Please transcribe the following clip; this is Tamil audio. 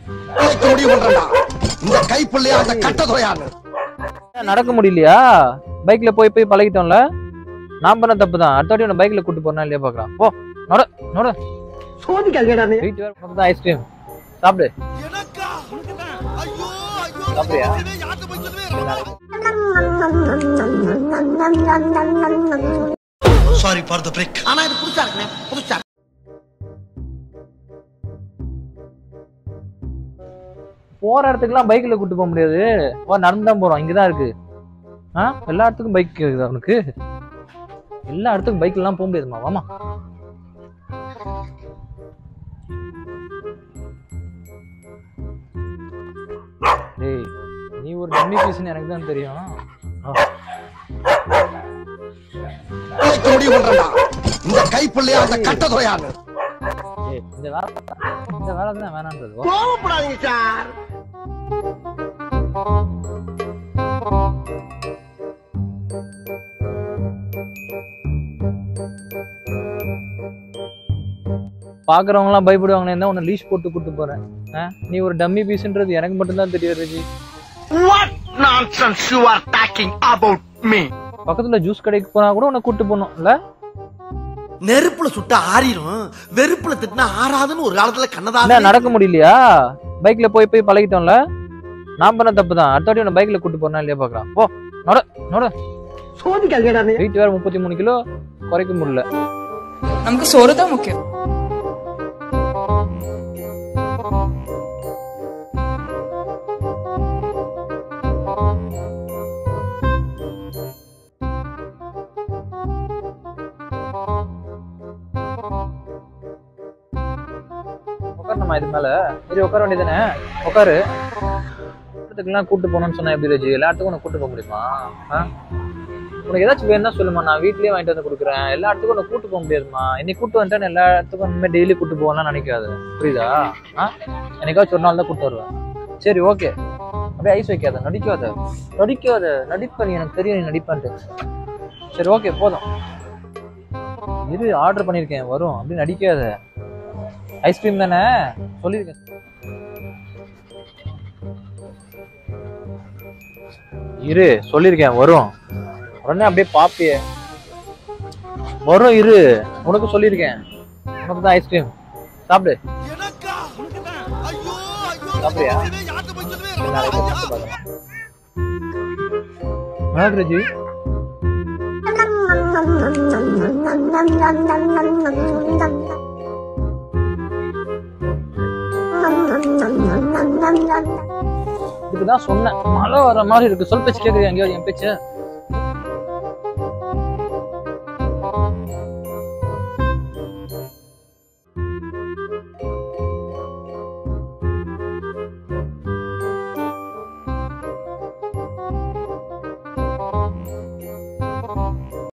நாளைக்கு முடிவு பண்றா இந்த கைப்புள்ளையா அந்த கட்டதுறையான்னு ஏன் நடக்க முடியலையா பைக்ல போய் போய் பழகிட்டோம்ல நான் பண்ண தப்பு தான் அடுத்த வாட்டி உன்னை பைக்ல கூட்டு போறேன்னா இல்லையா பாக்கலாம் போ நோட நோட சோதிக்காதீங்கடா நீ வீட்டு வேற பக்கம் தான் ஐஸ்கிரீம் சாப்பிடு சாப்பிடுறியா சாரி ஃபார் த பிரேக் ஆனா இது புதுசா இருக்குண்ணே புதுசா போற இடத்துக்குலாம் பைக்ல கூட்டு போக முடியாது வா நடந்து தான் போறோம் இங்கதான் இருக்கு ஆ எல்லா இடத்துக்கும் பைக் இருக்குது அவனுக்கு எல்லா இடத்துக்கும் பைக்ல எல்லாம் போக முடியாதுமா வாமா டேய் நீ ஒரு டம்மி பீஸ்னு எனக்கு தான் தெரியும் ஆ, நாளைக்கு முடிவு பண்றா இந்த கைப்புள்ளையா அந்த கட்டதுறையான்னு டேய், இந்த வேலை இந்த வேலை தான் வேணான்றது வா. கோவப்படாதீங்க சார் பாக்குறவங்க எல்லாம் பயப்படுவாங்கன்னு தான் உன்னை லீஷ் போட்டு கூட்டு போறேன் ஆ? நீ ஒரு டம்மி பீஸ்ன்றது எனக்கு மட்டும் தான் தெரியும் Raji What nonsense you are talking about me? பக்கத்துல ஜூஸ் கடைக்கு போனா கூட உன்னை கூட்டு போகணும் இல்ல நெருப்புல சுட்டா ஆறிரும் வெறுப்புல திட்டினா ஆறாதுன்னு ஒரு காலத்துல என்ன கண்ணதா நடக்க முடியலையா பைக்ல போய் போய் பழகிட்டோம்ல நான் பண்ண தப்பு தான் அடுத்த வாட்டி உன்னை பைக்ல கூட்டு போறேன்னா இல்லையா பாக்கலாம் போ நோட நோட சோதிக்காதீங்கடா நீ வெயிட் வேற முப்பத்தி மூணு கிலோ குறைக்க முடியல நமக்கு சோறு தான் முக்கியம் உட்காரணுமா இது மேல இது உட்கார வேண்டியதானே உட்காரு இடத்துக்குலாம் கூட்டு போகணும்னு சொன்னா எப்படி ரஜி எல்லாத்துக்கும் உன்னை கூட்டு போக முடியுமா ஆ? உனக்கு ஏதாச்சும் வேணும்னா சொல்லுமா நான் வீட்லயே வாங்கிட்டு வந்து கொடுக்குறேன் எல்லா இடத்துக்கும் உன்னை கூட்டு போக முடியாதுமா இன்னைக்கு கூட்டு வந்துட்டேன் எல்லா இடத்துக்கும் இனிமேல் டெய்லி கூட்டு போகலாம் நினைக்காது புரியுதா ஆ என்னைக்காச்சும் ஒரு நாள் தான் கூட்டு வருவேன் சரி ஓகே அப்படியே ஐஸ் வைக்காத நடிக்காத நடிக்காத நடிப்ப நீ எனக்கு தெரியும் நீ நடிப்பான்ட்டு சரி ஓகே போதும் இரு ஆர்டர் பண்ணியிருக்கேன் வரும் அப்படி நடிக்காத ஐஸ்கிரீம் தானே சொல்லியிருக்கேன் இரு சொல்லியிருக்கேன் வரும் உடனே அப்படியே பாப்பியே வரும் இரு உனக்கு சொல்லியிருக்கேன் உனக்கு தான் ஐஸ்கிரீம் சாப்பிடு சாப்பிடுறியா சரி, நாளைக்கு சாப்பிட்டு பார்க்கலாம். வணக்கம் ரஜி இதுக்குதான் சொன்னேன் மழை வர மாதிரி இருக்கு சொல் பேச்சு கேக்குது எங்கேயாவது என் பேச்சு